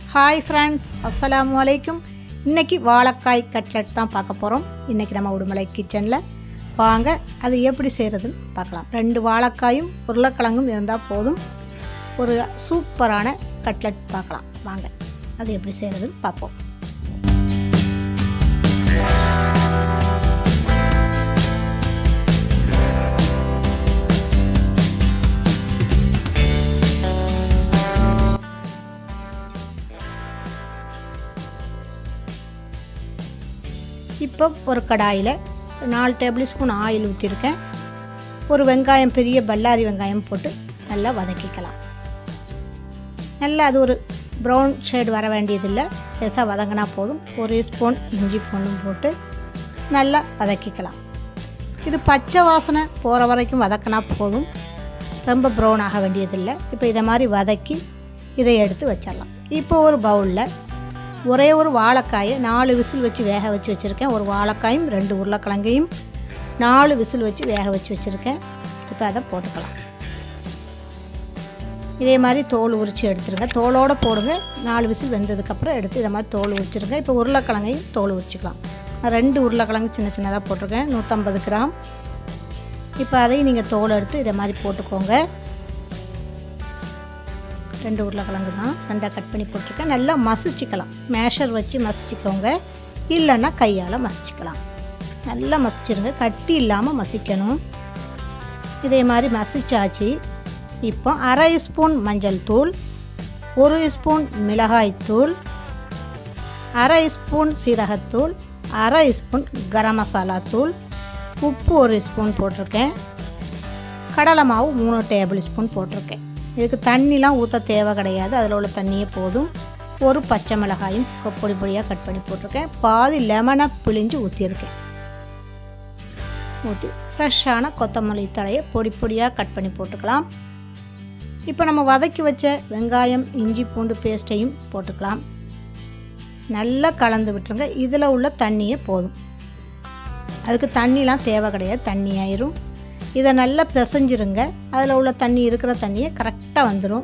hi friends அஸ்ஸலாமு அலைக்கும் இன்னைக்கு வாழைக்காய் கட்லெட் தான் பார்க்க போகிறோம் இன்றைக்கி நம்ம உடுமலை கிச்சனில் வாங்க அது எப்படி செய்கிறதுன்னு பார்க்கலாம் ரெண்டு வாழைக்காயும் உருளைக்கிழங்கும் இருந்தால் போதும் ஒரு சூப்பரான கட்லெட் பார்க்கலாம் வாங்க அது எப்படி செய்கிறதுன்னு பார்ப்போம் இப்போ ஒரு கடாயில் நாலு டேபிள் ஸ்பூன் ஆயில் ஊற்றிருக்கேன் ஒரு வெங்காயம் பெரிய பல்லாரி வெங்காயம் போட்டு நல்லா வதக்கிக்கலாம் நல்லா அது ஒரு ப்ரௌன் ஷேட் வர வேண்டியதில்லை லேசாக வதங்கினா போதும் ஒரு ஸ்பூன் இஞ்சி பூண்டும் போட்டு நல்லா வதக்கிக்கலாம் இது பச்சை வாசனை போகிற வரைக்கும் வதக்கினா போதும் ரொம்ப ப்ரௌன் ஆக வேண்டியதில்லை இப்போ இதை மாதிரி வதக்கி இதை எடுத்து வச்சிடலாம் இப்போ ஒரு பவுலில் ஒரே ஒரு வாழைக்காயை நாலு விசில் வச்சு வேக வச்சு வச்சுருக்கேன் ஒரு வாழைக்காயும் ரெண்டு உருளைக்கிழங்கையும் நாலு விசில் வச்சு வேக வச்சு வச்சுருக்கேன் இப்போ அதை போட்டுக்கலாம் இதே மாதிரி தோல் உரித்து எடுத்துருங்க தோலோடு போடுங்க நாலு விசில் வெந்ததுக்கப்புறம் எடுத்து இதை மாதிரி தோல் உரிச்சிருங்க இப்போ உருளைக்கிழங்கையும் தோல் உரிச்சிக்கலாம் நான் ரெண்டு உருளைக்கிழங்கு சின்ன சின்னதாக போட்டிருக்கேன் நூற்றம்பது கிராம் இப்போ அதையும் நீங்கள் தோல் எடுத்து இதை மாதிரி போட்டுக்கோங்க ரெண்டு உருளைக்கிழங்கு தான் ரெண்டாக கட் பண்ணி போட்டிருக்கேன் நல்லா மசிச்சுக்கலாம் மேஷர் வச்சு மசிச்சுக்கோங்க இல்லைன்னா கையால் மசிச்சுக்கலாம் நல்லா மசிச்சிருங்க கட்டி இல்லாமல் மசிக்கணும் இதே மாதிரி மசிச்சாச்சு இப்போ அரை ஸ்பூன் மஞ்சள் தூள் ஒரு ஸ்பூன் மிளகாய் தூள் அரை ஸ்பூன் சீரகத்தூள் அரை ஸ்பூன் கரம் மசாலா தூள் உப்பு ஒரு ஸ்பூன் போட்டிருக்கேன் கடலை மாவு மூணு டேபிள் ஸ்பூன் போட்டிருக்கேன் இதுக்கு தண்ணிலாம் ஊற்ற தேவை கிடையாது அதில் உள்ள தண்ணியே போதும் ஒரு பச்சை மிளகாயும் பொடி பொடியாக கட் பண்ணி போட்டிருக்கேன் பாதி லெமனை பிழிஞ்சு ஊற்றியிருக்கேன் ஊற்றி ஃப்ரெஷ்ஷான கொத்தமல்லி தழையை பொடி பொடியாக கட் பண்ணி போட்டுக்கலாம் இப்போ நம்ம வதக்கி வச்ச வெங்காயம் இஞ்சி பூண்டு பேஸ்ட்டையும் போட்டுக்கலாம் நல்லா கலந்து விட்டுருங்க இதில் உள்ள தண்ணியே போதும் அதுக்கு தண்ணிலாம் தேவை கிடையாது தண்ணி ஆயிரும் இதை நல்லா பிசைஞ்சிருங்க அதில் உள்ள தண்ணி இருக்கிற தண்ணியை கரெக்டாக வந்துடும்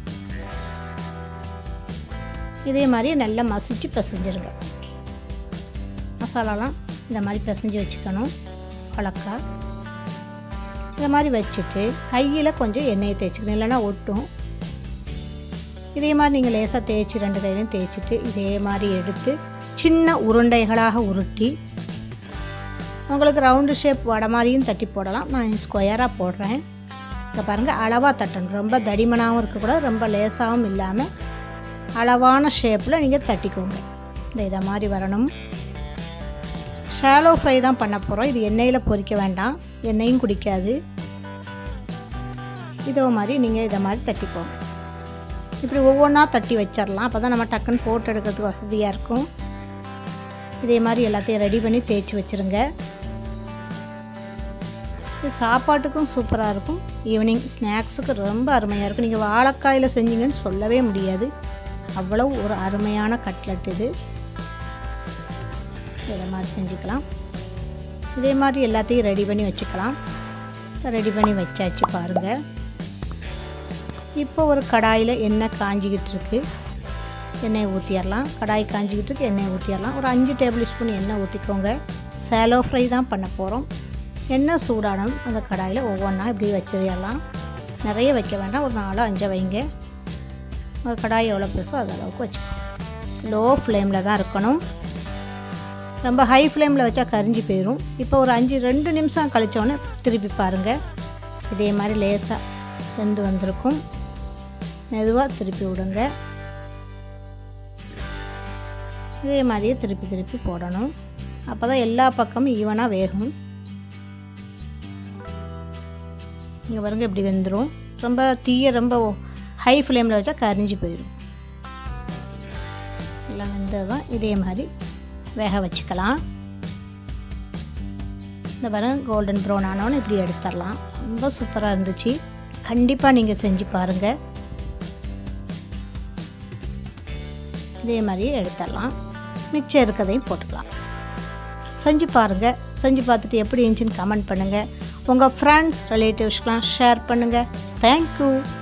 இதே மாதிரி நல்லா மசிச்சு பிசைஞ்சிருங்க மசாலாலாம் இந்த மாதிரி பிசைஞ்சு வச்சுக்கணும் வழக்கா இந்த மாதிரி வச்சுட்டு கையில் கொஞ்சம் எண்ணெயை தேய்ச்சிக்கணும் இல்லைன்னா ஒட்டும் இதே மாதிரி நீங்கள் லேசாக தேய்ச்சி ரெண்டு கையிலையும் தேய்ச்சிட்டு இதே மாதிரி எடுத்து சின்ன உருண்டைகளாக உருட்டி உங்களுக்கு ரவுண்டு ஷேப் வடை மாதிரியும் தட்டி போடலாம் நான் ஸ்கொயராக போடுறேன் இங்கே பாருங்கள் அளவாக தட்டணும் ரொம்ப தடிமனாகவும் இருக்கக்கூடாது ரொம்ப லேசாகவும் இல்லாமல் அளவான ஷேப்பில் நீங்கள் தட்டிக்கோங்க இந்த இதை மாதிரி வரணும் ஷாலோ ஃப்ரை தான் பண்ண போகிறோம் இது எண்ணெயில் பொரிக்க வேண்டாம் எண்ணெயும் குடிக்காது இதோ மாதிரி நீங்கள் இதை மாதிரி தட்டிக்கோங்க இப்படி ஒவ்வொன்றா தட்டி வச்சிடலாம் அப்போ தான் நம்ம டக்குன்னு போட்டு எடுக்கிறதுக்கு வசதியாக இருக்கும் இதே மாதிரி எல்லாத்தையும் ரெடி பண்ணி தேய்ச்சி வச்சுருங்க இது சாப்பாட்டுக்கும் சூப்பராக இருக்கும் ஈவினிங் ஸ்நாக்ஸுக்கு ரொம்ப அருமையாக இருக்கும் நீங்கள் வாழைக்காயில் செஞ்சீங்கன்னு சொல்லவே முடியாது அவ்வளோ ஒரு அருமையான கட்லட் இது இதை மாதிரி செஞ்சுக்கலாம் இதே மாதிரி எல்லாத்தையும் ரெடி பண்ணி வச்சுக்கலாம் ரெடி பண்ணி வச்சாச்சு பாருங்கள் இப்போ ஒரு கடாயில் எண்ணெய் காஞ்சிக்கிட்டு இருக்குது எண்ணெயை ஊற்றிடலாம் கடாய் காஞ்சிக்கிட்டு இருக்கு எண்ணெயை ஊற்றிடலாம் ஒரு அஞ்சு டேபிள் ஸ்பூன் எண்ணெய் ஊற்றிக்கோங்க சேலோ ஃப்ரை தான் பண்ண போகிறோம் எண்ணெய் சூடானும் அந்த கடாயில் ஒவ்வொன்றா இப்படி வச்சிடலாம் நிறைய வைக்க வேண்டாம் ஒரு நாலு அஞ்சு வைங்க உங்கள் கடாய் எவ்வளோ பெருசோ அது அளவுக்கு வச்சுக்கோங்க லோ ஃப்ளேமில் தான் இருக்கணும் ரொம்ப ஹை ஃப்ளேமில் வச்சா கரிஞ்சு போயிடும் இப்போ ஒரு அஞ்சு ரெண்டு நிமிஷம் கழிச்சோன்னே திருப்பி பாருங்கள் இதே மாதிரி லேசாக வெந்து வந்திருக்கும் மெதுவாக திருப்பி விடுங்க இதே மாதிரியே திருப்பி திருப்பி போடணும் அப்போ தான் எல்லா பக்கமும் ஈவனாக வேகும் இங்கே பாருங்க இப்படி வெந்துடும் ரொம்ப தீய ரொம்ப ஹை ஃப்ளேமில் வச்சா கரிஞ்சு போயிடும் எல்லாம் வெந்ததும் இதே மாதிரி வேக வச்சுக்கலாம் இந்த பாருங்க கோல்டன் ப்ரௌன் ஆனோன்னு இப்படி எடுத்துடலாம் ரொம்ப சூப்பராக இருந்துச்சு கண்டிப்பாக நீங்கள் செஞ்சு பாருங்கள் இதே மாதிரியே எடுத்துடலாம் மிச்சம் இருக்கிறதையும் போட்டுக்கலாம் செஞ்சு பாருங்கள் செஞ்சு பார்த்துட்டு எப்படி இருந்துச்சுன்னு கமெண்ட் பண்ணுங்கள் உங்கள் ஃப்ரெண்ட்ஸ் ரிலேட்டிவ்ஸ்க்கெலாம் ஷேர் பண்ணுங்கள் தேங்க்யூ